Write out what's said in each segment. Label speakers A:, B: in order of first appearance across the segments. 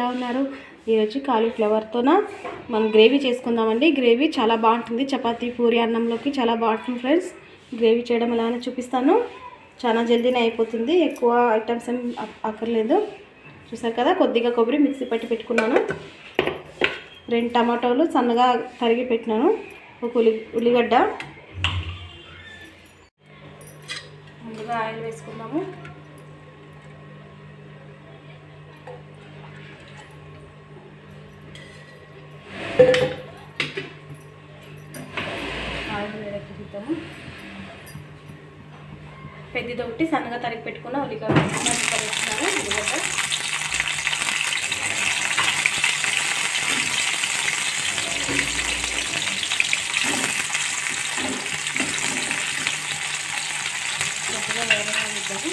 A: ఎలా ఉన్నారు ఈరోజు కాలీఫ్లవర్తోన మనం గ్రేవీ చేసుకుందామండి గ్రేవీ చాలా బాగుంటుంది చపాతీ పూరి అన్నంలోకి చాలా బాగుంటుంది ఫ్రెండ్స్ గ్రేవీ చేయడం ఎలా అని చూపిస్తాను చాలా జల్దీనే అయిపోతుంది ఎక్కువ ఐటమ్స్ ఏం అక్- అక్కర్లేదు చూసారు కదా కొద్దిగా కొబ్బరి మిక్సీ పట్టి పెట్టుకున్నాను రెండు టమాటోలు సన్నగా తరిగి పెట్టినాను ఒక ఉల్లి ఉల్లిగడ్డ ముందుగా ఆయిల్ వేసుకుందాము ఆయిల్ వేడెక్కుతాము పెద్దది ఒకటి సన్నగా తరిగి పెట్టుకున్న ఉల్లిగడ్డ ఉల్లిగడ్డ వేస్తున్నాను ఉల్లిగడ్డ కొద్దిగా వేరేగా ఇద్దాము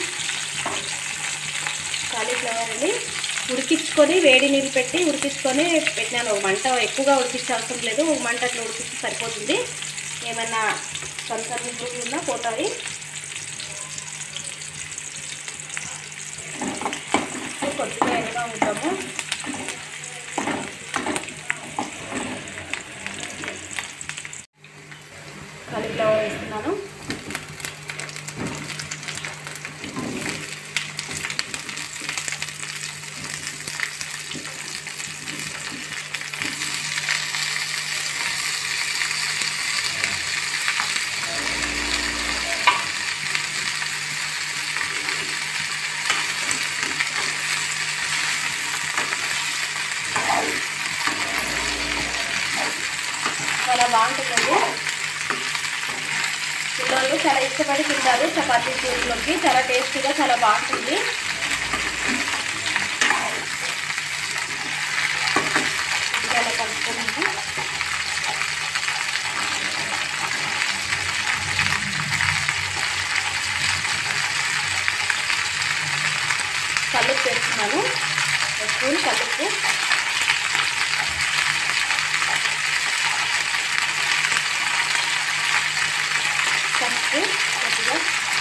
A: కాలీఫ్లవర్ అని ఉడికించుకొని వేడి నీళ్ళు పెట్టి ఉడికించుకొని పెట్టినాను ఒక మంట ఎక్కువగా ఉడికించే అవసరం లేదు ఒక మంట అట్లా ఉడికిస్తే సరిపోతుంది ఏమన్నా సన్న సన్న పురుగులు ఉన్నా పోతాయి కొద్దిగా ఎర్రగా ఉంటాము కాలీఫ్లవర్ వేస్తున్నాను చాలా బాగుంటుందండి పిల్లలు చాలా ఇష్టపడి తింటారు చపాతీ పూరిలోకి చాలా టేస్టీగా చాలా బాగుంటుంది ఇది అలా కలుపుకున్నాము కలుపు వేస్తున్నాను ఒక స్పూన్ కలుపు పసుపు కొద్దిగా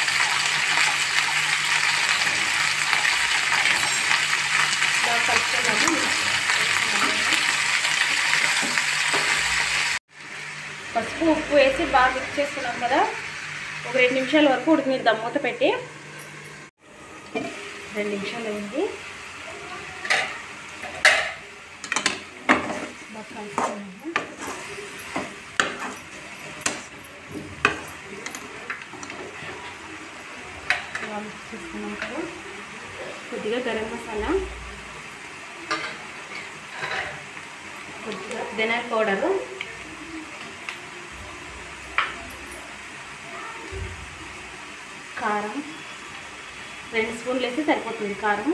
A: బాగా కలుపుకున్నాము పసుపు ఉప్పు వేసి బాగా మిక్స్ చేసుకున్నాం కదా ఒక రెండు నిమిషాల వరకు ఉడికినిద్దాం మూత పెట్టి రెండు నిమిషాలు అయింది బాగా కలుపుకున్నాము ఇలా మిక్స్ చేసుకున్నాం కదా కొద్దిగా గరం మసాలా కొద్దిగా ధనియాల పౌడరు కారం రెండు స్పూన్లు వేస్తే సరిపోతుంది కారం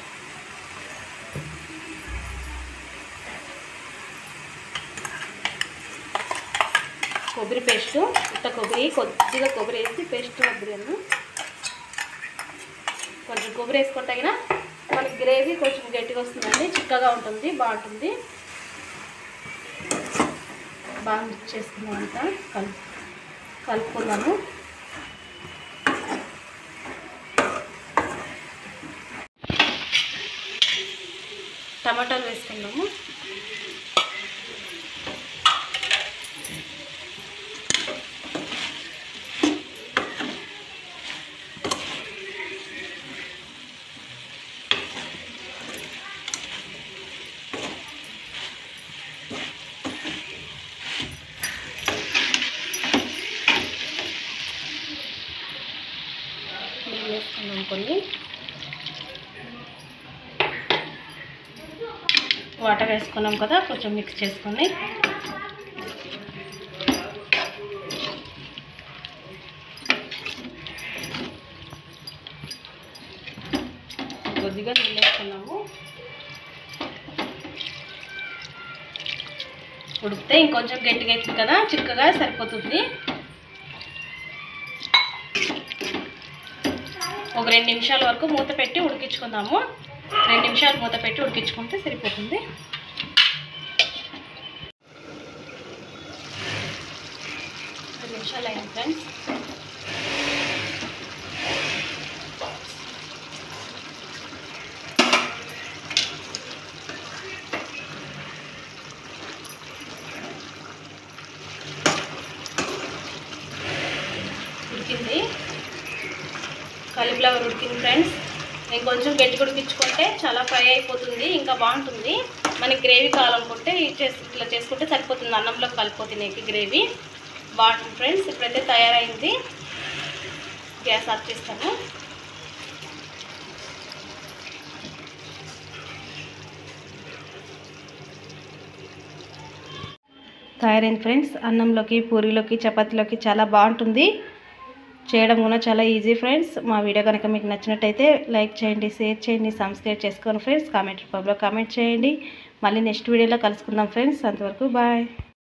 A: కొబ్బరి పేస్ట్ ఉత్త కొబ్బరి కొద్దిగా కొబ్బరి వేసి పేస్ట్ కొబ్బరి అన్న కొంచెం కొబ్బరి వేసుకుంటే తగిన మనకి గ్రేవీ కొంచెం గట్టిగా వస్తుందండి చిక్కగా ఉంటుంది బాగుంటుంది బాగా మిక్స్ చేసుకున్నాం అంతా కలుపు కలుపుకున్నాము టమాటాలు వేసుకున్నాము నీళ్ళు వేసుకున్నాం కొన్ని వాటర్ వేసుకున్నాం కదా కొంచెం మిక్స్ చేసుకొని కొద్దిగా నీళ్ళు వేసుకున్నాము ఉడికితే ఇంకొంచెం గట్టిగా అవుతుంది కదా చిక్కగా సరిపోతుంది ఒక రెండు నిమిషాల వరకు మూత పెట్టి ఉడికించుకుందాము రెండు నిమిషాలు మూత పెట్టి ఉడికించుకుంటే సరిపోతుంది రెండు నిమిషాలు అయింది ఫ్రెండ్స్ కాలీఫ్లవర్ ఉడికింది ఫ్రెండ్స్ నేను కొంచెం గట్టి ఉడికించుకుంటే చాలా ఫ్రై అయిపోతుంది ఇంకా బాగుంటుంది మనకి గ్రేవీ కావాలనుకుంటే ఇది చేసి ఇట్లా చేసుకుంటే సరిపోతుంది అన్నంలో కలిపోతుంది నీకు గ్రేవీ బాగుంటుంది ఫ్రెండ్స్ ఇప్పుడైతే తయారైంది గ్యాస్ ఆఫ్ చేస్తాను తయారైంది ఫ్రెండ్స్ అన్నంలోకి పూరీలోకి చపాతీలోకి చాలా బాగుంటుంది చేయడం కూడా చాలా ఈజీ ఫ్రెండ్స్ మా వీడియో కనుక మీకు నచ్చినట్టయితే లైక్ చేయండి షేర్ చేయండి సబ్స్క్రైబ్ చేసుకోండి ఫ్రెండ్స్ కామెంట్ రూపంలో కామెంట్ చేయండి మళ్ళీ నెక్స్ట్ వీడియోలో కలుసుకుందాం ఫ్రెండ్స్ అంతవరకు బాయ్